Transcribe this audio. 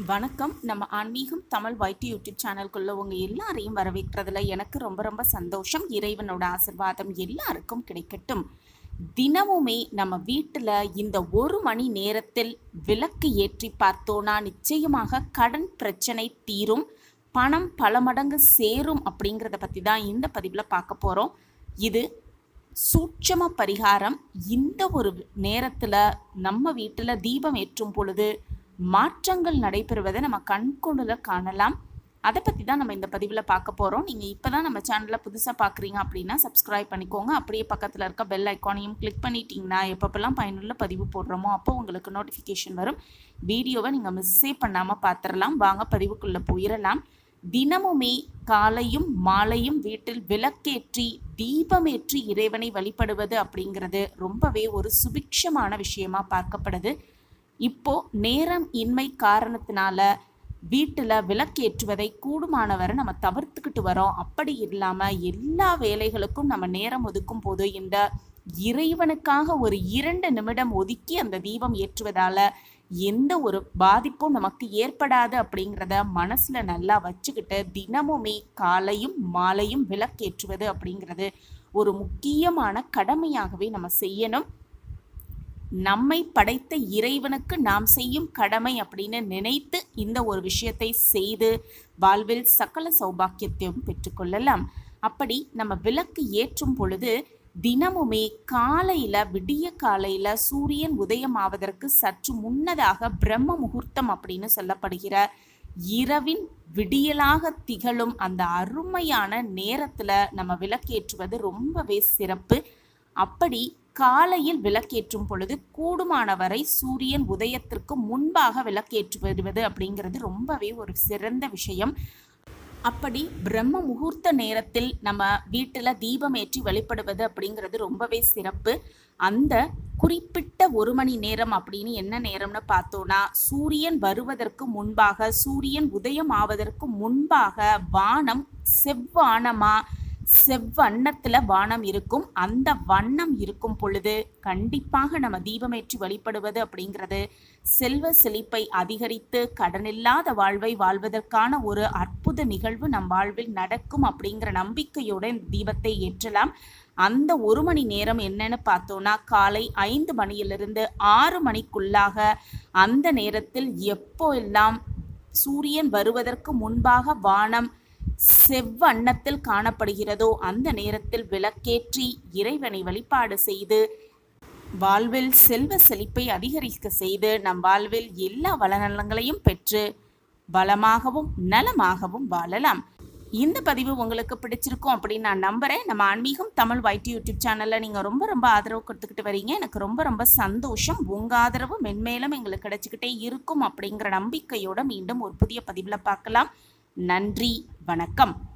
வணக்கம் நம்ம ஆன்மீகம் தமிழ் வைட்டி யூடியூப் சேனல்குள்ள உங்க எல்லாரையும் வரவேற்கிறதுல எனக்கு ரொம்ப ரொம்ப சந்தோஷம் இறைவனோட ஆசிர்வாதம் எல்லாருக்கும் கிடைக்கட்டும் தினமுமே நம்ம வீட்டில் இந்த ஒரு மணி நேரத்தில் விளக்கு ஏற்றி பார்த்தோன்னா நிச்சயமாக கடன் பிரச்சனை தீரும் பணம் பல மடங்கு சேரும் அப்படிங்கிறத பற்றி தான் இந்த பதிவில் பார்க்க போகிறோம் இது சூட்சம பரிகாரம் இந்த ஒரு நேரத்தில் நம்ம வீட்டில் தீபம் ஏற்றும் பொழுது மாற்றங்கள் நடைபெறுவதை நம்ம கண்கொண்டுல காணலாம் அதை பற்றி தான் நம்ம இந்த பதிவில் பார்க்க போகிறோம் நீங்கள் இப்போ தான் நம்ம சேனலில் புதுசாக பார்க்குறீங்க அப்படின்னா சப்ஸ்கிரைப் பண்ணிக்கோங்க அப்படியே பக்கத்தில் இருக்க பெல் ஐக்கானையும் கிளிக் பண்ணிட்டீங்கன்னா எப்பப்பெல்லாம் பயனுள்ள பதிவு போடுறோமோ அப்போ உங்களுக்கு நோட்டிஃபிகேஷன் வரும் வீடியோவை நீங்கள் மிஸ்ஸே பண்ணாமல் பார்த்துடலாம் வாங்க பதிவுக்குள்ளே போயிடலாம் தினமுமே காலையும் மாலையும் வீட்டில் விளக்கேற்றி தீபமேற்றி இறைவனை வழிபடுவது அப்படிங்கிறது ரொம்பவே ஒரு சுபிக்ஷமான விஷயமா பார்க்கப்படுது இப்போ நேரம் இன்மை காரணத்தினால வீட்டில் விளக்கேற்றுவதை கூடுமானவரை நம்ம தவிர்த்துக்கிட்டு வரோம் அப்படி இல்லாமல் எல்லா வேலைகளுக்கும் நம்ம நேரம் ஒதுக்கும் போது இந்த இறைவனுக்காக ஒரு இரண்டு நிமிடம் ஒதுக்கி அந்த தீபம் ஏற்றுவதால எந்த ஒரு பாதிப்பும் நமக்கு ஏற்படாது அப்படிங்கிறத மனசுல நல்லா வச்சுக்கிட்டு தினமுமே காலையும் மாலையும் விளக்கேற்றுவது அப்படிங்கிறது ஒரு முக்கியமான கடமையாகவே நம்ம செய்யணும் நம்மை படைத்த இறைவனுக்கு நாம் செய்யும் கடமை அப்படின்னு நினைத்து இந்த ஒரு விஷயத்தை செய்து வாழ்வில் சகல சௌபாக்கியத்தையும் பெற்றுக்கொள்ளலாம் அப்படி நம்ம விளக்கு ஏற்றும் பொழுது தினமுமே காலையில விடிய காலையில சூரியன் உதயம் ஆவதற்கு சற்று முன்னதாக பிரம்ம முகூர்த்தம் அப்படின்னு சொல்லப்படுகிற இரவின் விடியலாக திகழும் அந்த அருமையான நேரத்துல நம்ம விளக்கேற்றுவது ரொம்பவே சிறப்பு அப்படி காலையில் விளக்கேற்றும் பொழுது கூடுமானவரை சூரியன் உதயத்திற்கு முன்பாக விளக்கேற்றுவது அப்படிங்கிறது ரொம்பவே ஒரு சிறந்த விஷயம் அப்படி பிரம்ம முகூர்த்த நேரத்தில் நம்ம வீட்டில் தீபம் ஏற்றி வழிபடுவது அப்படிங்கிறது ரொம்பவே சிறப்பு அந்த குறிப்பிட்ட ஒரு மணி நேரம் அப்படின்னு என்ன நேரம்னு பார்த்தோன்னா சூரியன் வருவதற்கு முன்பாக சூரியன் உதயம் ஆவதற்கு முன்பாக வானம் செவ்வானமா செவ்வண்ணத்துல வானம் இருக்கும் அந்த வண்ணம் இருக்கும் பொழுது கண்டிப்பாக நம்ம தீபமேற்றி வழிபடுவது அப்படிங்கிறது செல்வ செழிப்பை அதிகரித்து கடனில்லாத வாழ்வை வாழ்வதற்கான ஒரு அற்புத நிகழ்வு நம் வாழ்வில் நடக்கும் அப்படிங்கிற நம்பிக்கையோட இந்த தீபத்தை ஏற்றலாம் அந்த ஒரு மணி நேரம் என்னன்னு பார்த்தோன்னா காலை ஐந்து மணியிலிருந்து ஆறு மணிக்குள்ளாக அந்த நேரத்தில் எப்போ எல்லாம் சூரியன் வருவதற்கு முன்பாக வானம் செவ்வண்ணத்தில் காணப்படுகிறதோ அந்த நேரத்தில் விளக்கேற்றி இறைவனை வழிபாடு செய்து வாழ்வில் செல்வ செழிப்பை அதிகரிக்க செய்து நம் வாழ்வில் எல்லா வளநலங்களையும் பெற்று வளமாகவும் நலமாகவும் வாழலாம் இந்த பதிவு உங்களுக்கு பிடிச்சிருக்கும் அப்படின்னு நான் நம்புறேன் நம்ம ஆன்மீகம் தமிழ் வைட்டி யூடியூப் சேனலில் நீங்கள் ரொம்ப ரொம்ப ஆதரவு கொடுத்துக்கிட்டு வரீங்க எனக்கு ரொம்ப ரொம்ப சந்தோஷம் உங்கள் ஆதரவு மென்மேலும் எங்களுக்கு கிடைச்சிக்கிட்டே இருக்கும் அப்படிங்கிற நம்பிக்கையோட மீண்டும் ஒரு புதிய பதிவில் பார்க்கலாம் நன்றி வணக்கம்